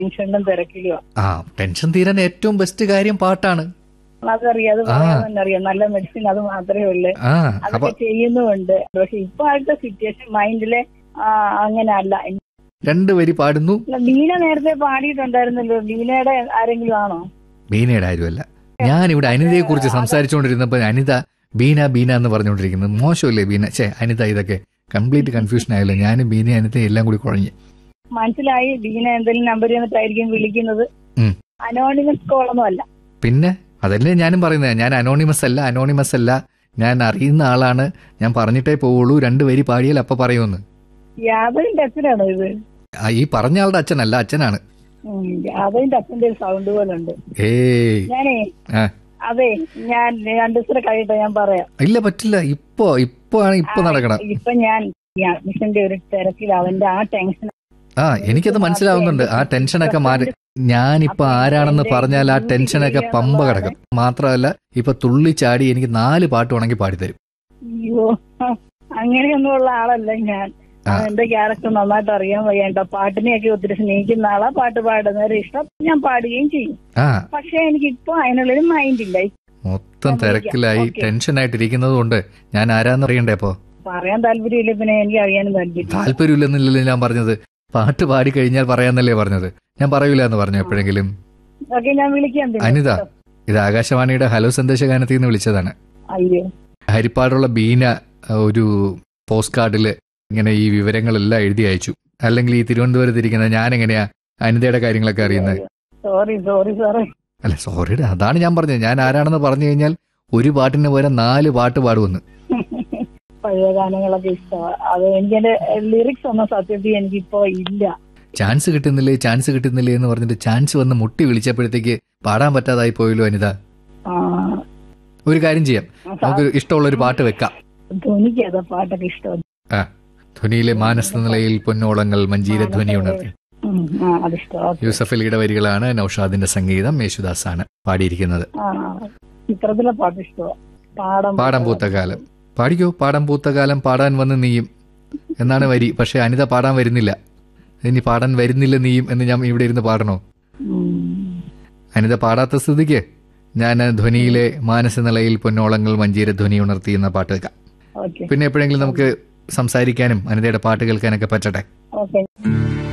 ടെൻഷനും തിരക്കിലുവാ ആ ടെൻഷൻ തീരാൻ ഏറ്റവും ബെസ്റ്റ് കാര്യം പാട്ടാണ് അതറിയാം അത് ആ. പറയാൻ തന്നെ അറിയാം നല്ല മെഡിസിൻ അത് മാത്രമേ ഉള്ളൂ ആ അപ്പൊ അതൊക്കെ ചെയ്യുന്നുമുണ്ട് പക്ഷെ ഇപ്പോഴത്തെ സിറ്റുവേഷൻ മൈൻഡിലെ അങ്ങനെ അല്ല രണ്ട് വരി പാടുന്നു ബീന നേരത്തെ പാടിയിട്ടുണ്ടായിരുന്നല്ലോ ബീനയുടെ ആരെങ്കിലും ആണോ ബീനയുടെ ആരുമല്ല ഞാൻ ഇവിടെ അനിതയെ കുറിച്ച് സംസാരിച്ചുകൊണ്ടിരുന്നപ്പോ അനിത ബീന ബീന എന്ന് പറഞ്ഞുകൊണ്ടിരിക്കുന്നത് മോശമല്ലേ ബീന ഛേ അനിത ഇതൊക്കെ കംപ്ലീറ്റ് കൺഫ്യൂഷൻ ആയല്ലോ ഞാനും ബീന അനിത എല്ലാം കൂടി കുഴഞ്ഞു മനസ്സിലായി ബീന എന്തെങ്കിലും നമ്പർ ചെയ്തിട്ടായിരിക്കും വിളിക്കുന്നത് ഉം. അനോണിമസ് കോളൊന്നും അല്ല പിന്നെ അതല്ലേ ഞാനും പറയുന്നത് ഞാൻ അനോണിമസ് അല്ല അനോണിമസ് അല്ല ഞാൻ അറിയുന്ന ആളാണ് ഞാൻ പറഞ്ഞിട്ടേ പോവുള്ളൂ രണ്ട് വരി പാടിയാൽ അപ്പൊ പറയുമെന്ന് യാദവിന്റെ അച്ഛനാണോ ഇത് ആ, ഈ പറഞ്ഞ ആളുടെ അച്ഛനല്ല അച്ഛനാണ് ഉം, യാദവിന്റെ അച്ഛന്റെ ഒരു സൗണ്ട് പോലെ ഉണ്ട് ഏയ് ഞാനേ ആ അതെ ഞാൻ രണ്ടു ദിവസം കഴിയട്ടെ ഞാൻ പറയാം ഇല്ല പറ്റില്ല ഇപ്പോ ഇപ്പോ ആണ് ഇപ്പൊ നടക്കണം ഇപ്പൊ ഞാൻ ഈ അഡ്മിഷന്റെ ഒരു തിരക്കിൽ അവന്റെ ആ ടെൻഷൻ ആ എനിക്കത് മനസ്സിലാവുന്നുണ്ട് ആ ടെൻഷനൊക്കെ മാറി ഞാനിപ്പോ ആരാണെന്ന് പറഞ്ഞാൽ ആ ടെൻഷനൊക്കെ പമ്പ കിടക്കും മാത്രമല്ല ഇപ്പൊ തുള്ളി ചാടി എനിക്ക് നാല് പാട്ട് വേണമെങ്കിൽ പാടിത്തരും അയ്യോ അങ്ങനെയൊന്നുമുള്ള ആളല്ല ഞാൻ ആ. എന്റെ ക്യാരക്ടർ നന്നായിട്ട് അറിയാൻ വയ്യണ്ട പാട്ടിനെയൊക്കെ ഒത്തിരി സ്നേഹിക്കുന്ന ആളാ പാട്ട് പാടുന്നവരെ ഇഷ്ടം ഞാൻ പാടുകയും ചെയ്യും ആ പക്ഷെ എനിക്ക് ഇപ്പൊ അതിനുള്ളൊരു മൈൻഡ് ഇല്ല മൊത്തം തിരക്കിലായി ഓക്കേ. ടെൻഷനായിട്ടിരിക്കുന്നത് കൊണ്ട് ഞാൻ ആരാന്ന് അറിയണ്ടേ അപ്പോ പറയാൻ താല്പര്യമില്ല പിന്നെ എനിക്ക് അറിയാനും താല്പര്യം താല്പര്യമില്ലെന്നില്ലല്ലോ ഞാൻ പറഞ്ഞത് പാട്ട് പാടി കഴിഞ്ഞാൽ പറയാന്നല്ലേ പറഞ്ഞത് ഞാൻ പറയൂല എന്ന് പറഞ്ഞു എപ്പോഴെങ്കിലും ഓക്കെ ഞാൻ വിളിക്കാം പിന്നെ. അനിത ഇത് ആകാശവാണിയുടെ ഹലോ സന്ദേശഗാനത്തിൽ നിന്ന് വിളിച്ചതാണ് അയ്യോ ഹരിപ്പാടുള്ള ബീന അഹ്, ഒരു പോസ്റ്റ് കാർഡിൽ ഇങ്ങനെ ഈ വിവരങ്ങളെല്ലാം എഴുതി അയച്ചു അല്ലെങ്കിൽ ഈ തിരുവനന്തപുരത്ത് ഇരിക്കുന്ന ഞാൻ എങ്ങനെയാ അനിതയുടെ കാര്യങ്ങളൊക്കെ അറിയുന്നത് സോറി സോറി സോറി അല്ല സോറിയുടെ അതാണ് ഞാൻ പറഞ്ഞത് ഞാൻ ആരാണെന്ന് പറഞ്ഞു കഴിഞ്ഞാൽ ഒരു പാട്ടിന് പകരം നാല് പാട്ട് പാടുമെന്ന് പഴയ ഗാനങ്ങളൊക്കെ ഇഷ്ടമാണ് അത് എനിക്ക് എന്റെ ലിറിക്സ് ഒന്നും സത്യത്തിൽ എനിക്കിപ്പോ ഇല്ല ചാൻസ് കിട്ടുന്നില്ലേ ചാൻസ് കിട്ടുന്നില്ലേ എന്ന് പറഞ്ഞിട്ട് ചാൻസ് വന്ന് മുട്ടി വിളിച്ചപ്പോഴത്തേക്ക് പാടാൻ പറ്റാതായി പോയല്ലോ അനിത ആ, ഒരു കാര്യം ചെയ്യാം നമുക്ക് ഇഷ്ടമുള്ള ഒരു പാട്ട് വെക്കാം ധ്വനിക്ക് അതാ പാട്ടൊക്കെ ഇഷ്ടം ആ ധ്വനിയിലെ മാനസ നിലയിൽ പൊന്നോളങ്ങൾ മഞ്ജീര ധ്വനി ഉണർത്തി ഉം, ആ അതിഷ്ടം ഓക്കെ. യൂസഫ് അലിയുടെ വരികളാണ് നൌഷാദിന്റെ സംഗീതം യേശുദാസ് ആണ് പാടിയിരിക്കുന്നത് ആ ചിത്രത്തിലെ പാട്ട് ഇഷ്ടമാണ് പാടം പാടം പൂത്ത കാലം പാടിക്കോ പാടം പൂത്ത കാലം പാടാൻ വന്ന് നീയും എന്നാണ് വരി പക്ഷെ അനിത പാടാൻ വരുന്നില്ല ഇനി പാടാൻ വരുന്നില്ല നീയും എന്ന് ഞാൻ ഇവിടെ ഇരുന്ന് പാടണോ ഉം. അനിത പാടാത്ത സ്ഥിതിക്ക് ഞാൻ ധ്വനിയിലെ മാനസനിലയിൽ പൊന്നോളങ്ങൾ മഞ്ചീര ധ്വനി ഉണർത്തി എന്ന പാട്ട് വെക്കാം ഓക്കെ പിന്നെ എപ്പോഴെങ്കിലും നമുക്ക് സംസാരിക്കാനും അനിതയുടെ പാട്ട് കേൾക്കാനൊക്കെ പറ്റട്ടെ ഓക്കെ